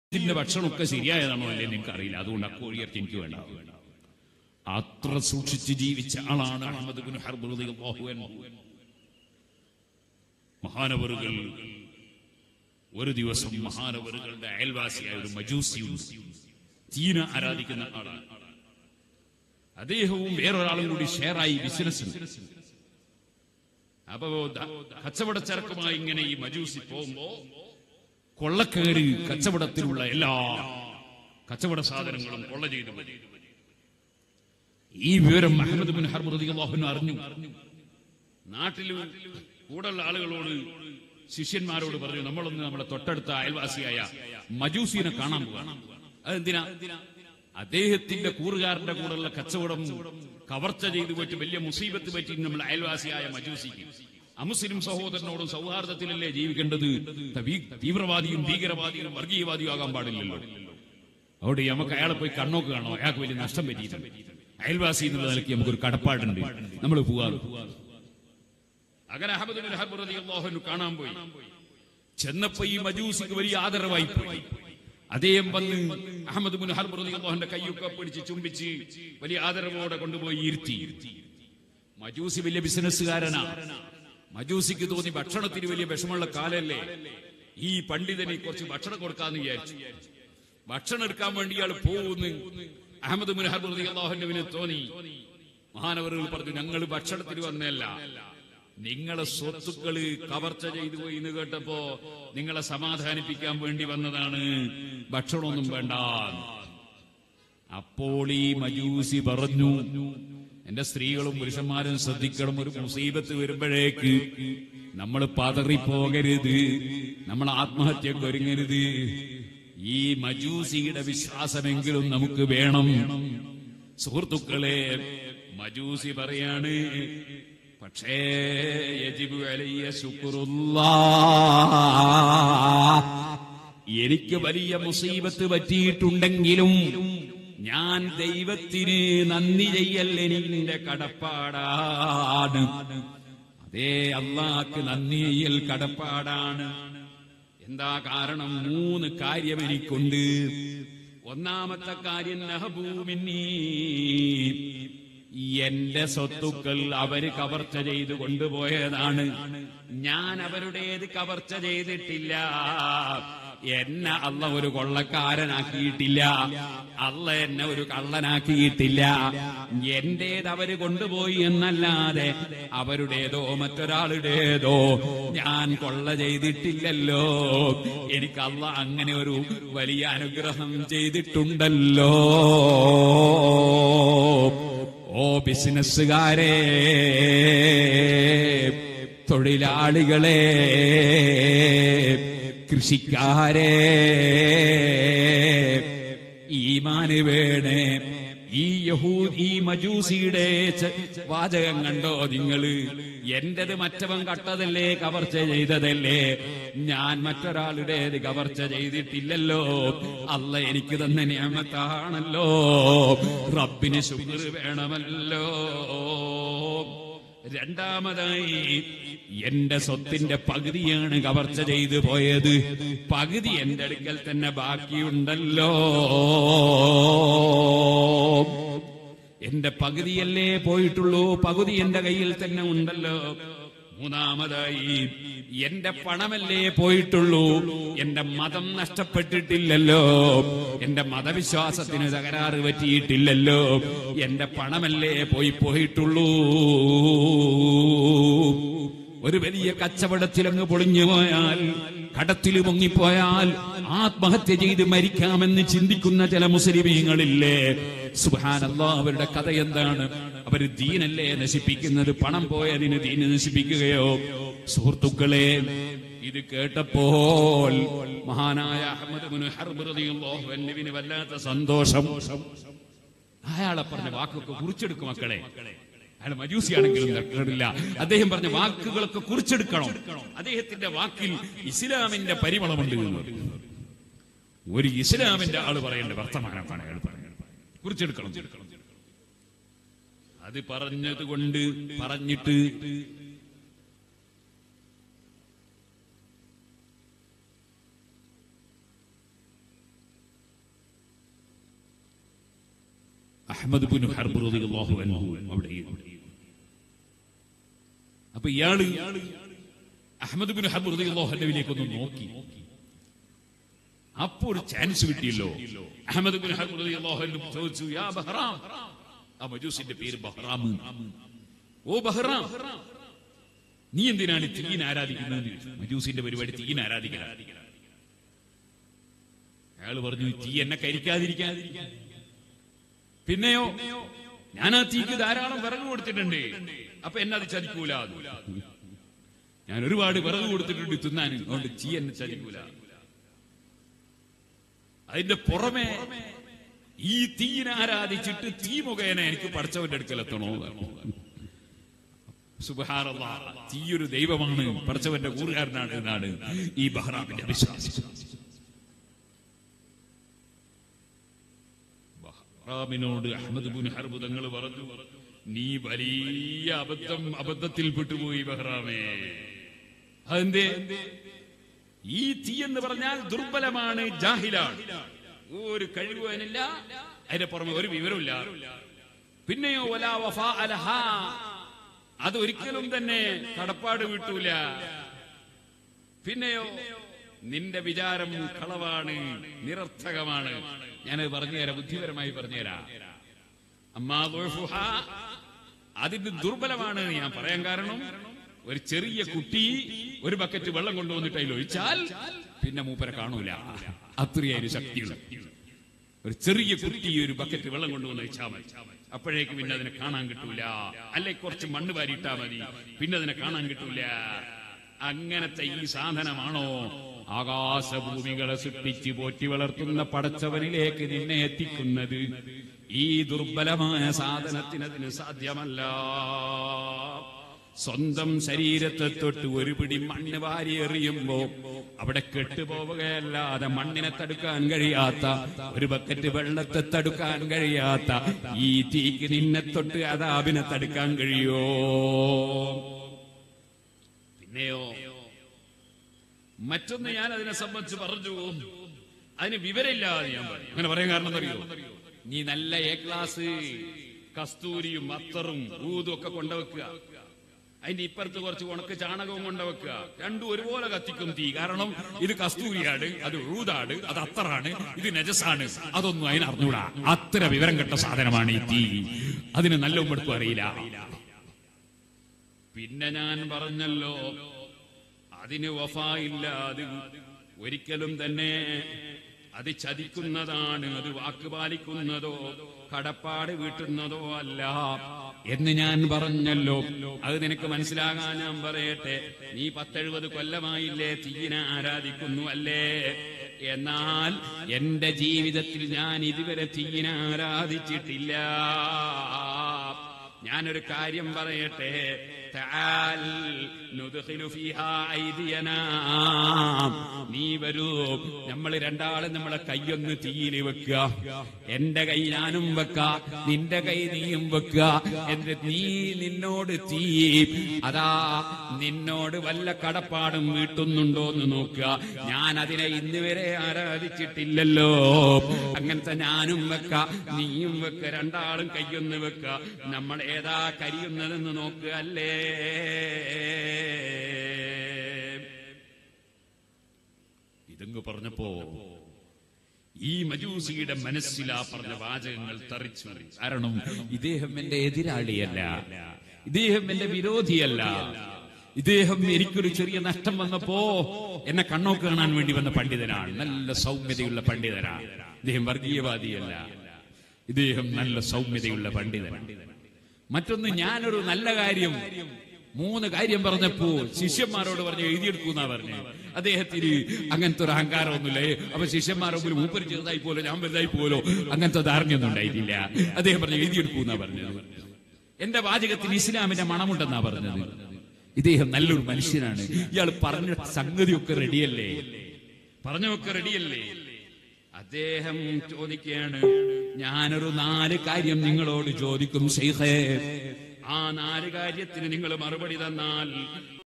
അദ്ദേഹത്തിന്റെ ഭക്ഷണമൊക്കെ ശരിയായതാണോ അല്ലേ നിങ്ങൾക്ക് അറിയില്ല അതുകൊണ്ട് ആ കോഴിയിറച്ചി എനിക്ക് വേണ്ട അത്ര സൂക്ഷിച്ച് ജീവിച്ച ആളാണ് അഹമ്മദ് ബിൻ ഹർബ് റളിയല്ലാഹു അൻഹു. മഹാനവറുകൾ ഒരു ദിവസം മഹാനവറുകളുടെ അയൽവാസിയായ ഒരു മജൂസിയുണ്ട് ചീന ആരാധിക്കുന്ന ആളാണ് അദ്ദേഹവും വേറൊരാളും കൂടി ഷെയറായി ബിസിനസ് അപ്പോ ദ- കച്ചവട ചരക്കുമായി ഇങ്ങനെ ഈ മജൂസി പോകുമ്പോ കൊള്ളക്കേറി കച്ചവടത്തിലുള്ള എല്ലാ കച്ചവട സാധനങ്ങളും കൊള്ള ചെയ്തു പോയി. ഈ വിവരം അഹമ്മദ് ബിൻ ഹർബ് റളിയല്ലാഹു അൻഹു അറിഞ്ഞു നാട്ടിൽ കൂടുതലുള്ള ആളുകളോട് ശിഷ്യന്മാരോട് പറഞ്ഞു നമ്മളൊന്ന് നമ്മുടെ തൊട്ടടുത്ത അയൽവാസിയായ മജൂസിനെ കാണാൻ പോവാണ് അതെന്തിനാ അദ്ദേഹത്തിന്റെ കൂറുകാരന്റെ കൂടെയുള്ള കച്ചവടം കവർച്ച ചെയ്തു പോയിട്ട് വലിയ മുസീബത്ത് പറ്റി നമ്മുടെ അയൽവാസിയായ മജൂസിക്ക് അമുസ്ലിം സഹോദരനോടും സൗഹാർദ്ദത്തിലല്ലേ ജീവിക്കേണ്ടത് തീ- തീവ്രവാദിയും ഭീകരവാദിയും വർഗീയവാദിയും ആകാൻ പാടില്ലല്ലോ അവിടെ നമുക്ക് അയാളെ പോയി കണ്ണോക്ക് കാണോ അയാൾക്ക് വലിയ നഷ്ടം പറ്റിയിട്ടുണ്ട് അയൽവാസി എന്നുള്ള നിലയ്ക്ക് നമുക്കൊരു കടപ്പാടുണ്ട് നമ്മൾ പോവാറ് അങ്ങനെ അഹമ്മദ് ബിൻ ഹർബ് റളിയല്ലാഹു അൻഹു കാണാൻ പോയി ചെന്നപ്പോ ഈ മജൂസിക്ക് വലിയ ആദരവായി പോയി അദ്ദേഹം വന്ന് അഹമ്മദ് ബിൻ ഹർബ് റളിയല്ലാഹുവിന്റെ കൈയൊക്കെ പിടിച്ച് ചുംബിച്ച് വലിയ ആദരവോടെ കൊണ്ടുപോയി ഇരുത്തി മജൂസി വലിയ ബിസിനസ്സുകാരനാ മജൂസിക്ക് തോന്നി ഭക്ഷണത്തിന് വലിയ വിഷമമുള്ള കാലല്ലേ ഈ പണ്ഡിതന് കുറച്ച് ഭക്ഷണം കൊടുക്കാന്ന് വിചാരിച്ചു ഭക്ഷണം എടുക്കാൻ വേണ്ടി ഇയാൾ പോകുന്നു അഹമ്മദ് ബിൻ ഹർബ് റളിയല്ലാഹുവിന് തോന്നി മഹാനവറുകൾ പറഞ്ഞു ഞങ്ങൾ ഭക്ഷണത്തിന് വന്നല്ല നിങ്ങളെ സ്വത്തുക്കള് കവർച്ച ചെയ്തു പോയി എന്ന് കേട്ടപ്പോ നിങ്ങളെ സമാധാനിപ്പിക്കാൻ വേണ്ടി വന്നതാണ് ഭക്ഷണമൊന്നും വേണ്ട അപ്പോൾ ഈ മജൂസി പറഞ്ഞു എന്റെ സ്ത്രീകളും പുരുഷന്മാരും ശ്രദ്ധിക്കണം ഒരു മുസീബത്ത് വരുമ്പോഴേക്ക് നമ്മൾ പതറിപ്പോകരുത് നമ്മൾ ആത്മഹത്യക്ക് ഒരുങ്ങരുത് ഈ മജൂസിയുടെ വിശ്വാസമെങ്കിലും നമുക്ക് വേണം സുഹൃത്തുക്കളെ മജൂസി പറയാണ് പക്ഷേ യജിബു അലയ്യ ശുക്രുല്ലാ എനിക്ക് വലിയ മുസീബത്ത് പറ്റിയിട്ടുണ്ടെങ്കിലും ഞാൻ ദൈവത്തിന് നന്ദി ചെയ്യൽ എനിക്ക് കടപ്പാടാണ് അതേ അള്ളാഹ്ക്ക് നന്ദി ചെയ്യൽ കടപ്പാടാണ് എന്താ കാരണം മൂന്ന് കാര്യം എനിക്കുണ്ട് ഒന്നാമത്തെ കാര്യം നഹബൂമിന്നീ എന്റെ സ്വത്തുക്കൾ അവര് കവർച്ച ചെയ്ത് കൊണ്ടുപോയതാണ് ഞാൻ അവരുടേത് കവർച്ച ചെയ്തിട്ടില്ല എന്നെ അല്ല ഒരു കൊള്ളക്കാരനാക്കിയിട്ടില്ല അല്ല എന്നെ ഒരു കള്ളനാക്കിയിട്ടില്ല എന്റേത് അവര് കൊണ്ടുപോയി എന്നല്ലാതെ അവരുടേതോ മറ്റൊരാളുടേതോ ഞാൻ കൊള്ള ചെയ്തിട്ടില്ലല്ലോ എനിക്ക് അല്ല അങ്ങനെ ഒരു വലിയ അനുഗ്രഹം ചെയ്തിട്ടുണ്ടല്ലോ ഓ ബിസിനസ്സുകാരെ തൊഴിലാളികളെ കൃഷിക്കാരെ ഈമാന് വേണേ ഈ യഹൂ ഈ മജൂസിയുടെ ച- വാചകം കണ്ടോ നിങ്ങള് എന്റത് മറ്റവൻ കട്ടതല്ലേ കവർച്ച ചെയ്തതല്ലേ ഞാൻ മറ്റൊരാളുടേത് കവർച്ച ചെയ്തിട്ടില്ലല്ലോ അല്ല എനിക്ക് തന്നെ നിയമത്താണല്ലോ റബ്ബിന് ശുക്ർ വേണമല്ലോ രണ്ടാമതായി എന്റെ സ്വത്തിന്റെ പകുതിയാണ് കവർച്ച ചെയ്തു പോയത് പകുതി എന്റെ അടുക്കൽ തന്നെ ബാക്കിയുണ്ടല്ലോ എന്റെ പകുതിയല്ലേ പോയിട്ടുള്ളൂ പകുതി എന്റെ കയ്യിൽ തന്നെ ഉണ്ടല്ലോ മൂന്നാമതായി എന്റെ പണമല്ലേ പോയിട്ടുള്ളൂ എന്റെ മതം നഷ്ടപ്പെട്ടിട്ടില്ലല്ലോ എന്റെ മതവിശ്വാസത്തിന് തകരാറ് പറ്റിയിട്ടില്ലല്ലോ എന്റെ പണമല്ലേ പോയി പോയിട്ടുള്ളൂ ഒരു വലിയ കച്ചവടത്തിൽ അങ്ങ് പൊളിഞ്ഞു പോയാൽ കടത്തിൽ മുങ്ങിപ്പോയാൽ ആത്മഹത്യ ചെയ്ത് മരിക്കാമെന്ന് ചിന്തിക്കുന്ന ചില മുസ്ലിമീങ്ങളില്ലേ സുഹാനല്ല അവരുടെ കഥ എന്താണ് അവർ ദീനല്ലേ നശിപ്പിക്കുന്നത് പണം പോയതിന് ദീന് നശിപ്പിക്കുകയോ സുഹൃത്തുക്കളെ ഇത് കേട്ടപ്പോൾ മഹാനായ അഹമ്മദ് ബിൻ ഹർബ് റളിയല്ലാഹു അൻഹുവിന് വല്ലാത്ത സന്തോഷം അയാളെ പറഞ്ഞ വാക്കൊക്കെ കുറിച്ചെടുക്കും മക്കളെ അയാൾ മജൂസിയാണെങ്കിലും തർക്കമില്ല അദ്ദേഹം പറഞ്ഞ വാക്കുകളൊക്കെ കുറിച്ചെടുക്കണം അദ്ദേഹത്തിന്റെ വാക്കിൽ ഇസ്ലാമിന്റെ പരിമളമുണ്ട് എന്ന്. ഒരു ഇസ്ലാമിന്റെ ആള് പറയേണ്ട വർത്തമാനമാണ് അയാൾ പറയുന്നത് കുറിച്ചെടുക്കണം അത് പറഞ്ഞത് കൊണ്ട് പറഞ്ഞിട്ട് അഹമ്മദ് ബിൻ ഹർബ് റളിയല്ലാഹു അൻഹു അവിടെ അപ്പൊ ഇയാള് അഹമ്മദ് ബിൻ ഹർബ് റളിയല്ലാഹു അൻഹുവിലേക്ക് ഒന്ന് നോക്കി അപ്പൊ ഒരു ചാൻസ് കിട്ടിയല്ലോ അഹമ്മദ് ബിൻ ഹർബ് റളിയല്ലാഹു അൻഹു ചോദിച്ചു യാ ബഹ്റാം ആ മജൂസിന്റെ പേര് ബഹ്റാം ഓ ബഹ്റാം നീ എന്തിനാണ് തീൻ ആരാധിക്കുന്നത് മജൂസിന്റെ പരിപാടി തീൻ ആരാധിക്കുക അയാള് പറഞ്ഞു തീ എന്നെ കരിക്കാതിരിക്കാൻ പിന്നെയോ ഞാൻ ആ തീക്ക് ധാരാളം വിറക് കൊടുത്തിട്ടുണ്ട് അപ്പൊ എന്നെ അത് ചതിക്കൂല ഞാൻ ഒരുപാട് വിറക് കൊടുത്തിട്ടുണ്ട് തിന്നാൻ അതുകൊണ്ട് തീ എന്നെ ചതിക്കൂല അതിന്റെ പുറമെ ഈ തീയിനെ ആരാധിച്ചിട്ട് തീ മുഖേന എനിക്ക് പഠിച്ചവന്റെ അടുക്കലെത്തണോ സുബഹാറല്ല തീയൊരു ദൈവമാണ് പഠിച്ചവന്റെ കൂറുകാരനാണ് എന്നാണ് ഈ ബഹ്റാമിന്റെ വിശ്വാസം ബഹ്റാമിനോട് അഹമ്മദ് ബുൻ ഹർബ് തങ്ങൾ പറഞ്ഞു നീ വലിയ അബദ്ധം അബദ്ധത്തിൽ പെട്ടുപോയി ബഹ്റാമേ അതെന്തേ ഈ തീ എന്ന് പറഞ്ഞാൽ ദുർബലമാണ് ജാഹിലാണ് ഒരു കഴിവ് അതിനില്ല അതിന്റെ പുറമെ ഒരു വിവരമില്ല പിന്നെയോ വലാ വഫാ അലഹ അത് ഒരിക്കലും തന്നെ കടപ്പാട് വിട്ടൂല പിന്നെയോ നിന്റെ വിചാരം കളവാണ് നിരർത്ഥകമാണ് ഞാനത് പറഞ്ഞുതരാം ബുദ്ധിപരമായി പറഞ്ഞുതരാം അമ്മാ ദുഅഫുഹ, അതിന്റെ ദുർബലമാണ് എന്ന് ഞാൻ പറയാൻ കാരണം ഒരു ചെറിയ കുട്ടി ഒരു ബക്കറ്റ് വെള്ളം കൊണ്ടുവന്നിട്ട് അതിൽ ഒഴിച്ചാൽ പിന്നെ മൂപ്പരെ കാണൂല അത്രയായൊരു ശക്തിയുള്ള ഒരു ചെറിയ കുട്ടി ഒരു ബക്കറ്റ് വെള്ളം കൊണ്ടുവന്ന് വെച്ചാൽ മതി അപ്പോഴേക്ക് പിന്നെ അതിനെ കാണാൻ കിട്ടൂല അല്ലെ കുറച്ച് മണ്ണ് വാരിയിട്ടാ മതി പിന്നെ അതിനെ കാണാൻ കിട്ടൂല അങ്ങനത്തെ ഈ സാധനമാണോ ആകാശഭൂമികളെ സൃഷ്ടിച്ച് പോറ്റി വളർത്തുന്ന പടച്ചവനിലേക്ക് നിന്നെ എത്തിക്കുന്നത് ഈ ദുർബലമായ സാധനത്തിനതിന് സാധ്യമല്ല സ്വന്തം ശരീരത്തെ തൊട്ട് ഒരു പിടി മണ്ണ് വാരി എറിയുമ്പോ അവിടെ കെട്ടുപോവുകയല്ലാതെ മണ്ണിനെ തടുക്കാൻ കഴിയാത്ത ഒരു ബക്കറ്റ് വെള്ളത്തെ തടുക്കാൻ കഴിയാത്ത ഈ തീക്ക് നിന്നെ തൊട്ട് അതാപിനെ തടുക്കാൻ കഴിയോ പിന്നെയോ മറ്റൊന്ന് ഞാൻ അതിനെ സംബന്ധിച്ച് പറഞ്ഞു അതിന് വിവരമില്ലാതെ ഞാൻ പറഞ്ഞു അങ്ങനെ പറയാൻ കാരണം അറിയോ നീ നല്ല എ ക്ലാസ് കസ്തൂരിയും അത്തറും ഊതും ഒക്കെ കൊണ്ടുവെക്കുക അതിന്റെ ഇപ്പുറത്ത് കുറച്ച് ഉണക്ക് ചാണകവും കൊണ്ടുവെക്കുക രണ്ടും ഒരുപോലെ കത്തിക്കും തീ കാരണം ഇത് കസ്തൂരിയാണ് അത് ഊതാണ് അത് അത്തറാണ് ഇത് നജസാണ് അതൊന്നും അതിന് അറിഞ്ഞൂടാ അത്ര വിവരം കെട്ട സാധനമാണ് ഈ തീ അതിന് നല്ല ഉമ്പെടുത്തും അറിയില്ല പിന്നെ ഞാൻ പറഞ്ഞല്ലോ അതിന് വഫായില്ല അത് ഒരിക്കലും തന്നെ അത് ചതിക്കുന്നതാണ് അത് വാക്ക് പാലിക്കുന്നതോ കടപ്പാട് വീട്ടുന്നതോ അല്ല എന്ന് ഞാൻ പറഞ്ഞല്ലോ അത് നിനക്ക് മനസ്സിലാകാൻ ഞാൻ പറയട്ടെ നീ പത്തെഴുപത് കൊല്ലമായില്ലേ തീയിനെ ആരാധിക്കുന്നു അല്ലേ എന്നാൽ എന്റെ ജീവിതത്തിൽ ഞാൻ ഇതുവരെ തീയിനെ ആരാധിച്ചിട്ടില്ല ഞാനൊരു കാര്യം പറയട്ടെ തആൽ നുദ്ഖിലു ഫീഹാ ഐദിയനാ. നീ വരൂ നമ്മൾ രണ്ടാളും നമ്മളെ കൈയൊന്ന് തീയിൽ വെക്കുക എന്റെ കൈ ഞാനും വെക്ക നിന്റെ കൈ നീയും വെക്കുക എന്റെ നീ നിന്നോട് തീ അതാ നിന്നോട് വല്ല കടപ്പാടും വീട്ടുന്നുണ്ടോ എന്ന് നോക്കുക ഞാൻ അതിനെ ഇന്ന് വരെ ആരാധിച്ചിട്ടില്ലല്ലോ അങ്ങനത്തെ ഞാനും വെക്ക നീയും വെക്ക രണ്ടാളും കൈയൊന്ന് വെക്ക നമ്മൾ ഏതാ കരിയുന്നതെന്ന് നോക്കുക അല്ലേ ഇതങ്ങ് പറഞ്ഞപ്പോ ഈ മജൂസിയുടെ മനസ്സിൽ ആ പറഞ്ഞ വാചകങ്ങൾ തറിച്ചു കാരണം ഇദ്ദേഹം എന്റെ എതിരാളിയല്ല ഇദ്ദേഹം എന്റെ വിരോധിയല്ല ഇദ്ദേഹം എനിക്കൊരു ചെറിയ നഷ്ടം വന്നപ്പോ എന്നെ കണ്ണോക്ക് കാണാൻ വേണ്ടി വന്ന പണ്ഡിതനാണ് നല്ല സൗമ്യതയുള്ള പണ്ഡിതനാണ് ഇദ്ദേഹം വർഗീയവാദിയല്ല ഇദ്ദേഹം നല്ല സൗമ്യതയുള്ള പണ്ഡിതനാണ് മറ്റൊന്ന് ഞാനൊരു നല്ല കാര്യം മൂന്ന് കാര്യം പറഞ്ഞപ്പോ ശിഷ്യന്മാരോട് പറഞ്ഞു എഴുതിയെടുക്കൂന്നാ പറഞ്ഞു അദ്ദേഹത്തിന് അങ്ങനത്തെ ഒരു അഹങ്കാരമൊന്നുമില്ല ഏ, അപ്പൊ ശിഷ്യന്മാരെ മുമ്പിൽ മൂപ്പര് ചെറുതായി പോലോ ഞാൻ വലുതായി പോലോ അങ്ങനത്തെ ധാരണയൊന്നും ഉണ്ടായിട്ടില്ല അദ്ദേഹം പറഞ്ഞു എഴുതിയെടുക്കൂന്നാ പറഞ്ഞത് എന്റെ വാചകത്തിന് ഇസ്ലാമിന്റെ മണമുണ്ടെന്നാ പറഞ്ഞത് ഇദ്ദേഹം നല്ലൊരു മനുഷ്യനാണ് ഇയാൾ പറഞ്ഞ സംഗതിയൊക്കെ റെഡിയല്ലേ പറഞ്ഞൊക്കെ റെഡിയല്ലേ അദ്ദേഹം ചോദിക്കുകയാണ് ഞാനൊരു നാല് കാര്യം നിങ്ങളോട് ചോദിക്കും ഷെയ്ഖേ ആ നാല് കാര്യത്തിന് നിങ്ങൾ മറുപടി തന്നാൽ